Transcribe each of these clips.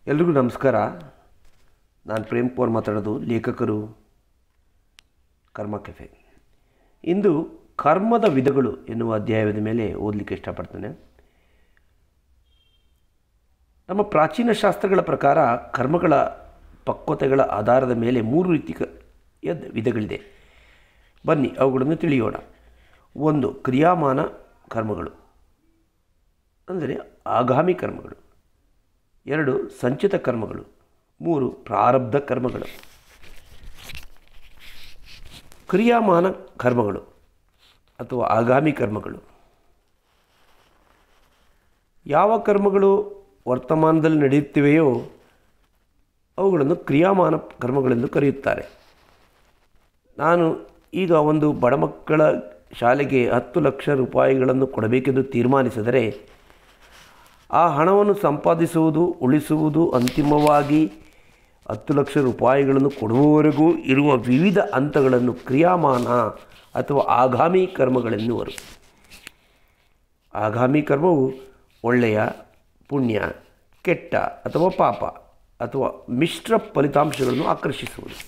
ಎಲ್ರಿಗೂ ನಮಸ್ಕಾರ ನಾನು ಪ್ರೇಮ್ ಕುಮಾರ್ ಮಾತಾಡೋದು ಲೇಖಕರು ಕರ್ಮ ಕೆಫೆ ಇಂದು ಕರ್ಮದ ವಿಧಗಳು ಎನ್ನುವ ಅಧ್ಯಾಯದ ಮೇಲೆ ಓದಲಿಕ್ಕೆ ಇಷ್ಟಪಡ್ತೇನೆ ನಮ್ಮ ಪ್ರಾಚೀನ ಶಾಸ್ತ್ರಗಳ ಪ್ರಕಾರ ಕರ್ಮಗಳ ಪಕ್ವತೆಗಳ ಆಧಾರದ ಮೇಲೆ ಮೂರು ರೀತಿಯ ವಿಧಗಳಿದೆ ಬನ್ನಿ ಅವುಗಳನ್ನು ತಿಳಿಯೋಣ ಒಂದು ಕ್ರಿಯಾಮಾನ ಕರ್ಮಗಳು ಅಂದರೆ ಆಗಾಮಿ ಕರ್ಮಗಳು ಎರಡು ಸಂಚಿತ ಕರ್ಮಗಳು ಮೂರು ಪ್ರಾರಬ್ಧ ಕರ್ಮಗಳು ಕ್ರಿಯಾಮಾನ ಕರ್ಮಗಳು ಅಥವಾ ಆಗಾಮಿ ಕರ್ಮಗಳು ಯಾವ ಕರ್ಮಗಳು ವರ್ತಮಾನದಲ್ಲಿ ನಡೆಯುತ್ತಿವೆಯೋ ಅವುಗಳನ್ನು ಕ್ರಿಯಾಮಾನ ಕರ್ಮಗಳೆಂದು ಕರೆಯುತ್ತಾರೆ ನಾನು ಈಗ ಒಂದು ಬಡ ಮಕ್ಕಳ ಶಾಲೆಗೆ ಹತ್ತು ಲಕ್ಷ ರೂಪಾಯಿಗಳನ್ನು ಕೊಡಬೇಕೆಂದು ತೀರ್ಮಾನಿಸಿದರೆ ಆ ಹಣವನ್ನು ಸಂಪಾದಿಸುವುದು ಉಳಿಸುವುದು ಅಂತಿಮವಾಗಿ ಹತ್ತು ಲಕ್ಷ ರೂಪಾಯಿಗಳನ್ನು ಕೊಡುವವರೆಗೂ ಇರುವ ವಿವಿಧ ಹಂತಗಳನ್ನು ಕ್ರಿಯಾಮಾನ ಅಥವಾ ಆಗಾಮಿ ಕರ್ಮಗಳೆನ್ನುವರು ಆಗಾಮಿ ಕರ್ಮವು ಒಳ್ಳೆಯ ಪುಣ್ಯ ಕೆಟ್ಟ ಅಥವಾ ಪಾಪ ಅಥವಾ ಮಿಶ್ರ ಫಲಿತಾಂಶಗಳನ್ನು ಆಕರ್ಷಿಸುವುದು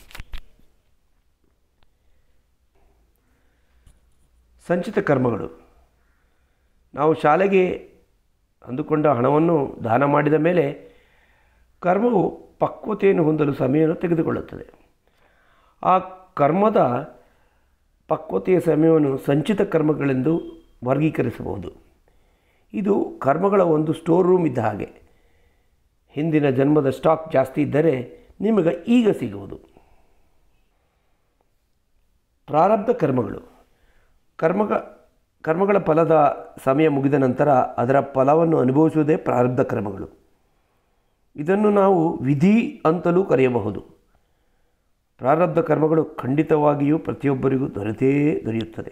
ಸಂಚಿತ ಕರ್ಮಗಳು ನಾವು ಶಾಲೆಗೆ ಅಂದುಕೊಂಡ ಹಣವನ್ನು ದಾನ ಮಾಡಿದ ಮೇಲೆ ಕರ್ಮವು ಪಕ್ವತೆಯನ್ನು ಹೊಂದಲು ಸಮಯವನ್ನು ತೆಗೆದುಕೊಳ್ಳುತ್ತದೆ ಆ ಕರ್ಮದ ಪಕ್ವತೆಯ ಸಮಯವನ್ನು ಸಂಚಿತ ಕರ್ಮಗಳೆಂದು ವರ್ಗೀಕರಿಸಬಹುದು ಇದು ಕರ್ಮಗಳ ಒಂದು ಸ್ಟೋರ್ ರೂಮ್ ಇದ್ದ ಹಾಗೆ ಹಿಂದಿನ ಜನ್ಮದ ಸ್ಟಾಕ್ ಜಾಸ್ತಿ ಇದ್ದರೆ ನಿಮಗೆ ಈಗ ಸಿಗುವುದು ಪ್ರಾರಬ್ಧ ಕರ್ಮಗಳು ಕರ್ಮಗ ಕರ್ಮಗಳ ಫಲದ ಸಮಯ ಮುಗಿದ ನಂತರ ಅದರ ಫಲವನ್ನು ಅನುಭವಿಸುವುದೇ ಪ್ರಾರಬ್ಧ ಕರ್ಮಗಳು ಇದನ್ನು ನಾವು ವಿಧಿ ಅಂತಲೂ ಕರೆಯಬಹುದು ಪ್ರಾರಬ್ಧ ಕರ್ಮಗಳು ಖಂಡಿತವಾಗಿಯೂ ಪ್ರತಿಯೊಬ್ಬರಿಗೂ ದೊರೆತೇ ದೊರೆಯುತ್ತದೆ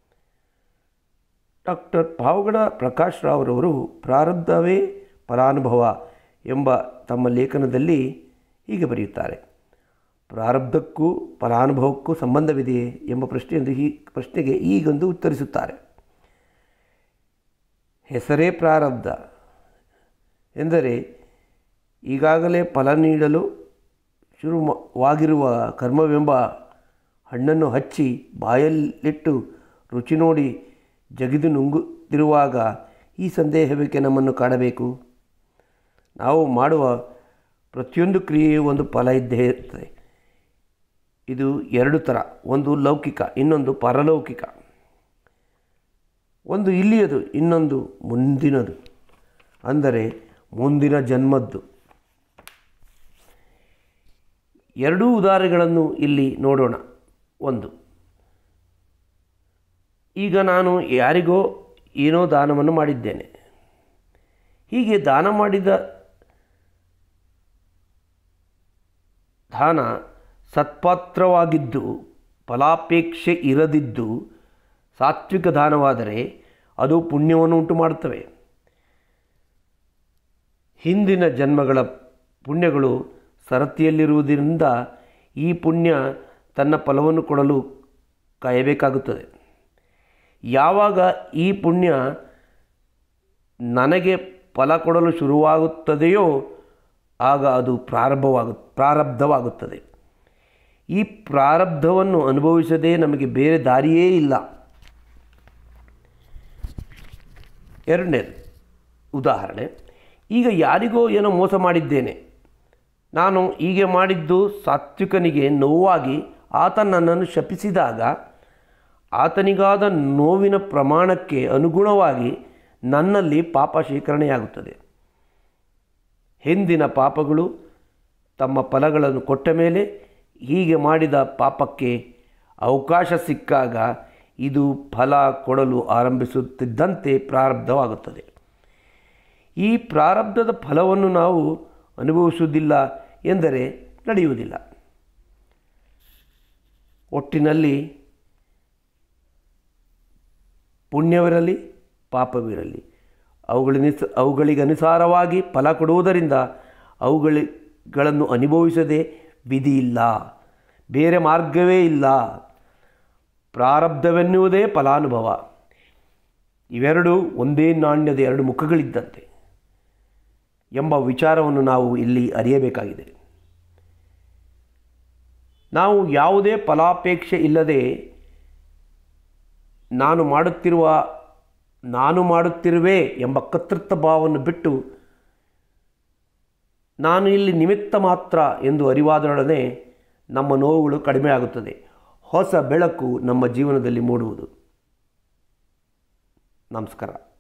ಡಾಕ್ಟರ್ ಪಾವಗಡ ಪ್ರಕಾಶ್ ರಾವ್ರವರು ಪ್ರಾರಬ್ಧವೇ ಫಲಾನುಭವ ಎಂಬ ತಮ್ಮ ಲೇಖನದಲ್ಲಿ ಹೀಗೆ ಬರೆಯುತ್ತಾರೆ ಪ್ರಾರಬ್ಧಕ್ಕೂ ಫಲಾನುಭವಕ್ಕೂ ಸಂಬಂಧವಿದೆಯೇ ಎಂಬ ಪ್ರಶ್ನೆಯೊಂದು ಈ ಪ್ರಶ್ನೆಗೆ ಈಗೊಂದು ಉತ್ತರಿಸುತ್ತಾರೆ ಹೆಸರೇ ಪ್ರಾರಬ್ಧ ಎಂದರೆ ಈಗಾಗಲೇ ಫಲ ನೀಡಲು ಶುರುವಾಗಿರುವ ಕರ್ಮವೆಂಬ ಹಣ್ಣನ್ನು ಹಚ್ಚಿ ಬಾಯಲ್ಲಿಟ್ಟು ರುಚಿ ನೋಡಿ ಜಗಿದು ನುಂಗುತ್ತಿರುವಾಗ ಈ ಸಂದೇಹಬೇಕೆ ನಮ್ಮನ್ನು ಕಾಡಬೇಕು ನಾವು ಮಾಡುವ ಪ್ರತಿಯೊಂದು ಕ್ರಿಯೆಯೂ ಒಂದು ಫಲ ಇದ್ದೇ ಇರ್ತದೆ ಇದು ಎರಡು ಥರ ಒಂದು ಲೌಕಿಕ ಇನ್ನೊಂದು ಪರಲೌಕಿಕ ಒಂದು ಇಲ್ಲಿಯದು ಇನ್ನೊಂದು ಮುಂದಿನದು ಅಂದರೆ ಮುಂದಿನ ಜನ್ಮದ್ದು ಎರಡೂ ಉದಾಹರಣೆಗಳನ್ನು ಇಲ್ಲಿ ನೋಡೋಣ ಒಂದು ಈಗ ನಾನು ಯಾರಿಗೋ ಏನೋ ದಾನವನ್ನು ಮಾಡಿದ್ದೇನೆ ಹೀಗೆ ದಾನ ಮಾಡಿದ ದಾನ ಸತ್ಪಾತ್ರವಾಗಿದ್ದು ಫಲಾಪೇಕ್ಷೆ ಇರದಿದ್ದು ಸಾತ್ವಿಕ ದಾನವಾದರೆ ಅದು ಪುಣ್ಯವನ್ನು ಉಂಟು ಮಾಡುತ್ತವೆ ಹಿಂದಿನ ಜನ್ಮಗಳ ಪುಣ್ಯಗಳು ಸರತಿಯಲ್ಲಿರುವುದರಿಂದ ಈ ಪುಣ್ಯ ತನ್ನ ಫಲವನ್ನು ಕೊಡಲು ಕಾಯಬೇಕಾಗುತ್ತದೆ ಯಾವಾಗ ಈ ಪುಣ್ಯ ನನಗೆ ಫಲ ಕೊಡಲು ಶುರುವಾಗುತ್ತದೆಯೋ ಆಗ ಅದು ಪ್ರಾರಂಭವಾಗು ಪ್ರಾರಬ್ಧವಾಗುತ್ತದೆ ಈ ಪ್ರಾರಬ್ಧವನ್ನು ಅನುಭವಿಸದೇ ನಮಗೆ ಬೇರೆ ದಾರಿಯೇ ಇಲ್ಲ ಎರಡನೇದು ಉದಾಹರಣೆ ಈಗ ಯಾರಿಗೋ ಏನೋ ಮೋಸ ಮಾಡಿದ್ದೇನೆ ನಾನು ಹೀಗೆ ಮಾಡಿದ್ದು ಸಾತ್ವಿಕನಿಗೆ ನೋವಾಗಿ ಆತ ನನ್ನನ್ನು ಶಪಿಸಿದಾಗ ಆತನಿಗಾದ ನೋವಿನ ಪ್ರಮಾಣಕ್ಕೆ ಅನುಗುಣವಾಗಿ ನನ್ನಲ್ಲಿ ಪಾಪ ಶೇಖರಣೆಯಾಗುತ್ತದೆ ಹಿಂದಿನ ಪಾಪಗಳು ತಮ್ಮ ಫಲಗಳನ್ನು ಕೊಟ್ಟ ಮೇಲೆ ಹೀಗೆ ಮಾಡಿದ ಪಾಪಕ್ಕೆ ಅವಕಾಶ ಸಿಕ್ಕಾಗ ಇದು ಫಲ ಕೊಡಲು ಆರಂಭಿಸುತ್ತಿದ್ದಂತೆ ಪ್ರಾರಬ್ಧವಾಗುತ್ತದೆ ಈ ಪ್ರಾರಬ್ಧದ ಫಲವನ್ನು ನಾವು ಅನುಭವಿಸುವುದಿಲ್ಲ ಎಂದರೆ ನಡೆಯುವುದಿಲ್ಲ ಒಟ್ಟಿನಲ್ಲಿ ಪುಣ್ಯವಿರಲಿ ಪಾಪವಿರಲಿ ಅವುಗಳಿನಿಸ ಅವುಗಳಿಗನುಸಾರವಾಗಿ ಫಲ ಕೊಡುವುದರಿಂದ ಅವುಗಳಿಗಳನ್ನು ಅನುಭವಿಸದೆ ವಿಧಿ ಇಲ್ಲ ಬೇರೆ ಮಾರ್ಗವೇ ಇಲ್ಲ ಪ್ರಾರಬ್ಧವೆನ್ನುವುದೇ ಫಲಾನುಭವ ಇವೆರಡು ಒಂದೇ ನಾಣ್ಯದ ಎರಡು ಮುಖಗಳಿದ್ದಂತೆ ಎಂಬ ವಿಚಾರವನ್ನು ನಾವು ಇಲ್ಲಿ ಅರಿಯಬೇಕಾಗಿದೆ ನಾವು ಯಾವುದೇ ಫಲಾಪೇಕ್ಷೆ ಇಲ್ಲದೆ ನಾನು ಮಾಡುತ್ತಿರುವ ನಾನು ಮಾಡುತ್ತಿರುವೆ ಎಂಬ ಕರ್ತೃತ್ವ ಭಾವವನ್ನು ಬಿಟ್ಟು ನಾನು ಇಲ್ಲಿ ನಿಮಿತ್ತ ಮಾತ್ರ ಎಂದು ಅರಿವಾದರೊಡನೆ ನಮ್ಮ ನೋವುಗಳು ಕಡಿಮೆ ಆಗುತ್ತದೆ ಹೊಸ ಬೆಳಕು ನಮ್ಮ ಜೀವನದಲ್ಲಿ ಮೂಡುವುದು ನಮಸ್ಕಾರ